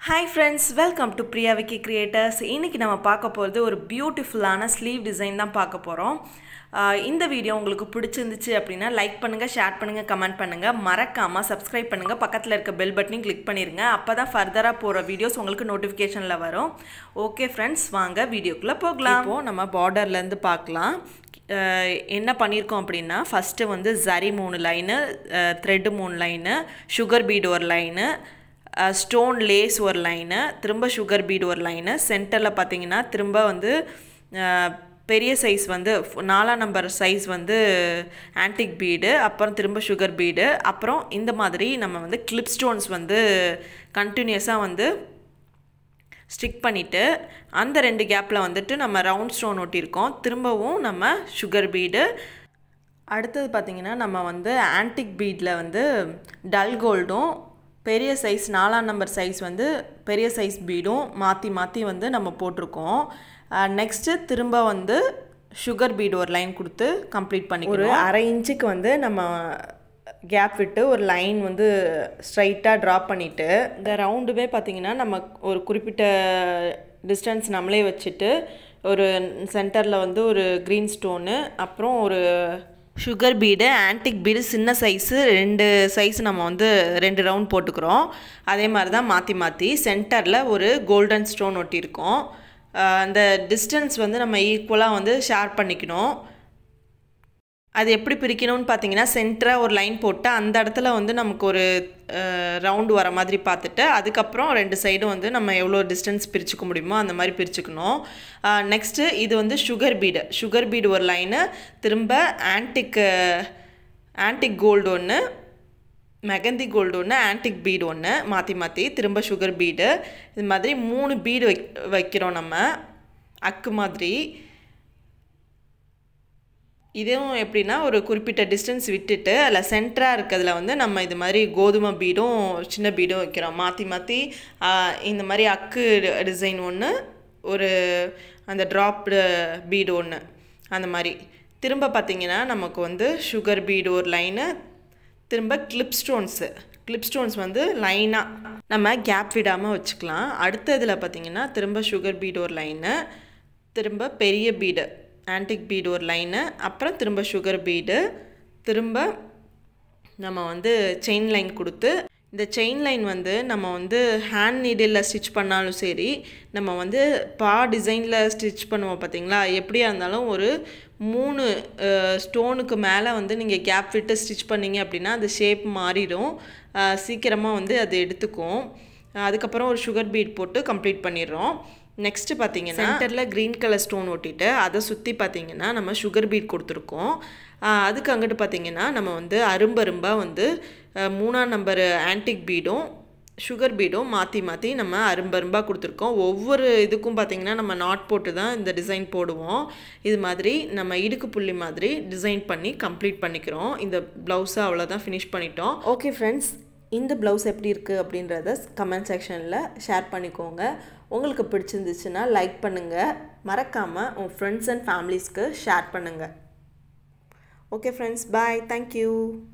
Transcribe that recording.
hi friends welcome to Priya Vicky creators இன்றைக்கி நம்ம பார்க்க போகிறது ஒரு பியூட்டிஃபுல்லான ஸ்லீவ் டிசைன் தான் பார்க்க போகிறோம் இந்த வீடியோ உங்களுக்கு பிடிச்சிருந்துச்சு அப்படின்னா லைக் பண்ணுங்கள் ஷேர் பண்ணுங்கள் கமெண்ட் பண்ணுங்கள் மறக்காமல் சப்ஸ்கிரைப் பண்ணுங்கள் பக்கத்தில் இருக்க பெல் பட்டனையும் கிளிக் பண்ணிடுங்க அப்போ தான் ஃபர்தராக போகிற வீடியோஸ் உங்களுக்கு நோட்டிஃபிகேஷனில் வரும் ஓகே ஃப்ரெண்ட்ஸ் வாங்க வீடியோக்குள்ளே போகலாம் இப்போது நம்ம பார்டர்லேருந்து பார்க்கலாம் அஹ் என்ன பண்ணியிருக்கோம் அப்படின்னா ஃபஸ்ட்டு வந்து ஜரி மூணு லைனு த்ரெட்டு மூணு லைனு சுகர் பீட் ஒரு லைனு ஸ்டோன் லேஸ் ஒரு லைனு திரும்ப சுகர் பீட் ஒரு லைனு சென்டரில் பார்த்தீங்கன்னா திரும்ப வந்து அஹ், பெரிய சைஸ் வந்து ஃப- நாலாம் நம்பர் சைஸ் வந்து ஆன்டிக் பீடு அப்புறம் திரும்ப சுகர் பீடு அப்புறம் இந்த மாதிரி நம்ம வந்து கிளிப் ஸ்டோன்ஸ் வந்து கண்டினியூஸாக வந்து ஸ்டிக் பண்ணிவிட்டு அந்த ரெண்டு கேப்பில் வந்துட்டு நம்ம ரவுண்ட் ஸ்டோன் ஒட்டியிருக்கோம் திரும்பவும் நம்ம சுகர் பீடு அடுத்தது பார்த்திங்கன்னா நம்ம வந்து ஆன்டிக் பீடில் வந்து டல் கோல்டும் பெரிய சைஸ் நாலாம் நம்பர் சைஸ் வந்து பெரிய சைஸ் பீடும் மாற்றி மாற்றி வந்து நம்ம போட்டிருக்கோம் நெக்ஸ்ட்டு திரும்ப வந்து சுகர் பீடு ஒரு லைன் கொடுத்து கம்ப்ளீட் பண்ணி ஒரு அரை இன்ச்சுக்கு வந்து நம்ம கேப் விட்டு ஒரு லைன் வந்து ஸ்ட்ரைட்டாக ட்ரா பண்ணிவிட்டு இந்த ரவுண்டுமே பார்த்திங்கன்னா நம்ம ஒரு குறிப்பிட்ட டிஸ்டன்ஸ் நம்மளே வச்சுட்டு ஒரு சென்டரில் வந்து ஒரு க்ரீன் ஸ்டோனு அப்புறம் ஒரு சுகர் பீடு ஆன்டிக் பீடு சின்ன சைஸு ரெண்டு சைஸ் நம்ம வந்து ரெண்டு ரவுண்ட் போட்டுக்கிறோம் அதே மாதிரி தான் மாற்றி மாற்றி சென்டரில் ஒரு கோல்டன் ஸ்டோன் ஒட்டியிருக்கோம் அஹ் அந்த டிஸ்டன்ஸ் வந்து நம்ம ஈக்குவலாக வந்து ஷேர் பண்ணிக்கணும் அது எப்படி பிரிக்கணும்னு பார்த்தீங்கன்னா சென்டராக ஒரு லைன் போட்டு அந்த இடத்துல வந்து நமக்கு ஒரு ரவுண்டு வர மாதிரி பார்த்துட்டு அதுக்கப்புறம் ரெண்டு சைடும் வந்து நம்ம எவ்வளோ டிஸ்டன்ஸ் பிரிச்சுக்க முடியுமோ அந்த மாதிரி பிரிச்சுக்கணும் நெக்ஸ்ட்டு இது வந்து சுகர் பீடு சுகர் பீடு ஒரு லைனு திரும்ப ஆன்டிக் ஆன்டிக் கோல்டு ஒன்று மெகந்தி கோல்டு ஒன்று ஆன்டிக் பீடு ஒன்று மாற்றி மாற்றி திரும்ப சுகர் பீடு இது மாதிரி மூணு பீடு வை வைக்கிறோம் நம்ம அக்கு மாதிரி இதுவும் எப்படின்னா ஒரு குறிப்பிட்ட டிஸ்டன்ஸ் விட்டுட்டு அதில் சென்டராக இருக்கிறதுல வந்து நம்ம இது மாதிரி கோதுமை பீடும் சின்ன பீடும் வைக்கிறோம் மாற்றி மாற்றி இந்த மாதிரி அக்கு டிசைன் ஒன்று ஒரு அந்த ட்ராப் பீடு ஒன்று அந்த மாதிரி திரும்ப பார்த்தீங்கன்னா நமக்கு வந்து சுகர் பீடு ஒரு லைனு திரும்ப கிளிப் ஸ்டோன்ஸு கிளிப் ஸ்டோன்ஸ் வந்து லைனாக நம்ம கேப் விடாமல் வச்சுக்கலாம் அடுத்த இதில் பார்த்தீங்கன்னா திரும்ப சுகர் பீடு ஒரு லைனு திரும்ப பெரிய பீடு ஆன்டிக் பீடு ஒரு லைனு அப்புறம் திரும்ப சுகர் பீடு திரும்ப நம்ம வந்து செயின் லைன் கொடுத்து இந்த செயின் லைன் வந்து நம்ம வந்து ஹேண்ட் நீடில் ஸ்டிச் பண்ணாலும் சரி நம்ம வந்து பா டிசைனில் ஸ்டிச் பண்ணுவோம் பார்த்தீங்களா எப்படியா இருந்தாலும் ஒரு மூணு ஸ்டோனுக்கு மேலே வந்து நீங்கள் கேப் விட்டு ஸ்டிச் பண்ணீங்க அப்படின்னா அந்த ஷேப் மாறிடும் சீக்கிரமாக வந்து அது எடுத்துக்கும் அதுக்கப்புறம் ஒரு சுகர் பீட் போட்டு கம்ப்ளீட் பண்ணிடுறோம் நெக்ஸ்ட்டு பார்த்தீங்கன்னா சென்டரில் க்ரீன் கலர் ஸ்டோன் ஒட்டிட்டு அதை சுற்றி பார்த்தீங்கன்னா நம்ம சுகர் பீட் கொடுத்துருக்கோம் ஆஹ் அதுக்கு அங்கிட்டு பார்த்தீங்கன்னா நம்ம வந்து அரும்பரும்பாக வந்து ஆஹ் மூணாம் நம்பர் ஆன்டிக் பீடும் சுகர் பீடும் மாற்றி மாற்றி நம்ம அரும்பரும்பாக கொடுத்துருக்கோம் ஒவ்வொரு இதுக்கும் பார்த்தீங்கன்னா நம்ம நாட் போட்டு தான் இந்த டிசைன் போடுவோம் இது மாதிரி நம்ம இடுக்கு புள்ளி மாதிரி டிசைன் பண்ணி கம்ப்ளீட் பண்ணிக்கிறோம் இந்த ப்ளவுஸை அவ்வளோதான் ஃபினிஷ் பண்ணிட்டோம் ஓகே ஃப்ரெண்ட்ஸ் இந்த ப்ளவுஸ் எப்படி இருக்குது அப்படின்றத கமெண்ட் செக்ஷனில் ஷேர் பண்ணிக்கோங்க உங்களுக்கு பிடிச்சிருந்துச்சுன்னா லைக் பண்ணுங்கள் மறக்காமல் உங்கள் ஃப்ரெண்ட்ஸ் அண்ட் ஃபேமிலிஸ்க்கு ஷேர் பண்ணுங்கள் ஓகே ஃப்ரெண்ட்ஸ் பாய் தேங்க்யூ